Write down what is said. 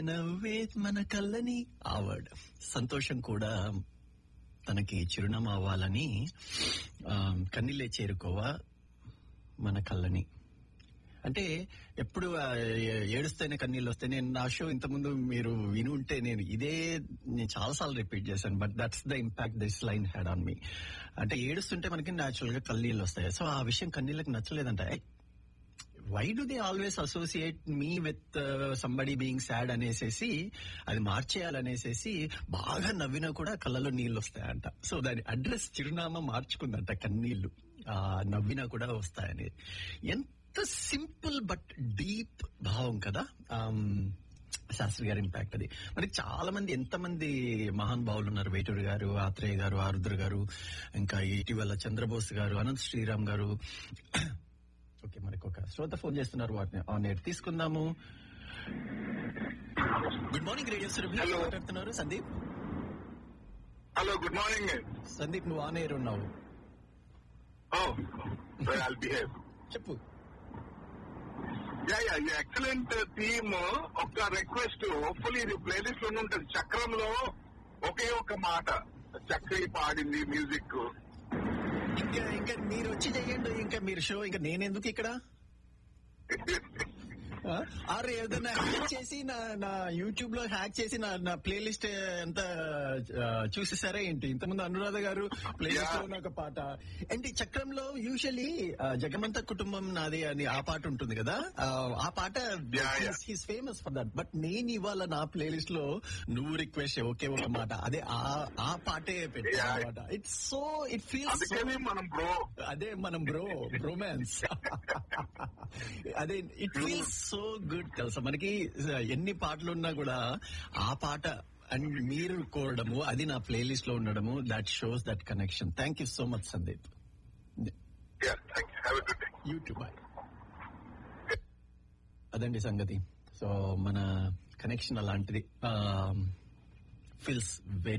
నవ్వే మన కళ్ళని ఆ వర్డ్ సంతోషం కూడా తనకి చిరునామా అవ్వాలని ఆ, కన్నీళ్ళే చేరుకోవా మన కళ్ళని అంటే ఎప్పుడు ఆ, ఏ- ఏడుస్తేనే కన్నీళ్ళు వస్తాయి నేను నా షో ఇంతకుముందు మీరు విని ఉంటే నేను ఇదే నేను చాలా సార్లు రిపీట్ చేశాను but that's the impact this line had on me అంటే ఏడుస్తుంటే మనకి న్యాచురల్ గా కన్నీళ్ళు వస్తాయి సో ఆ విషయం కన్నీళ్ళకి నచ్చలేదంట why do they always associate me with somebody being sad అనేసేసి అది మార్చేయాలనేసేసి బాగా నవ్వినా కూడా కళ్ళలో నీళ్ళు వస్తాయంట సో దాని అడ్రస్ చిరునామా మార్చుకుందంట కన్నీళ్లు ఆ నవ్వినా కూడా వస్తాయని ఎంత సింపుల్ బట్ డీప్ భావం కదా ఆమ్, శాస్త్రి గారి ఇంపాక్ట్ అది మరి చాలా మంది ఎంతమంది మహాన్ భావులు ఉన్నారు వేటూరు గారు ఆత్రేయ గారు ఆరుద్ర గారు ఇంకా ఇటీవల చంద్రబోస్ గారు అనంత్ శ్రీరామ్ గారు ఓకే మనకు ఒక శ్రోత ఫోన్ చేస్తున్నారు వాటిని ఆన్ ఎయిర్ తీసుకుందాము good morning radio Surabhi Hello. మాట్లాడుతున్నారు Sandeep hello good morning Sandeep నువ్వు ఆన్ ఎయిర్ ఉన్నావు ఓ ఐల్ బిహేవ్ చెప్పు యా యా ఈ ఎక్సలెంట్ థీమ్ ఒక రిక్వెస్ట్ హోప్ఫుల్లీ ఇది ప్లేలిస్ట్ లో ఉంటుంది చక్రంలో ఒకే ఒక మాట చక్రి పాడింది మ్యూజిక్ ఇంకా ఇంకా మీరు వచ్చి చెయ్యండి ఇంకా మీరు షో ఇంకా నేనెందుకు ఇక్కడ ఆ? అరే ఏదైనా హ్యాక్ చేసి నా నా యూట్యూబ్ లో హ్యాక్ చేసి నా నా ప్లేలిస్ట్ ఎంత ఆ, చూసేసారా ఏంటి ఇంతకుముందు అనురాధ గారు ప్లేలిస్ట్ లో ఉన్న ఒక పాట అంటే చక్రంలో యూజువలీ జగమంత కుటుంబం నాది అని ఆ పాట ఉంటుంది కదా ఆ, ఆ పాట Yeah, yeah. He's famous for that but నేను ఇవాళ నా ప్లేలిస్ట్ లో నువ్వు రిక్వెస్ట్ ఒకే ఒక మాట అదే ఆ ఆ పాటే పెట్టాను Yeah. అనమాట ఇట్స్ సో ఇట్ ఫీల్స్ అందుకని మనం బ్రో అదే మనం బ్రో బ్రోమాన్స్ అదే ఇట్ ఫీల్స్ సో గుడ్ తెలుసా మనకి ఎన్ని పాటలు ఉన్నా కూడా ఆ పాట అండ్ మీరు కోరడము అది నా ప్లేలిస్ట్ లో ఉండడము that shows that connection thank you so much Sandeep have good day YouTube bye అదండి సంగతి సో మన కనెక్షన్ అలాంటిది ఫీల్స్ వెరీ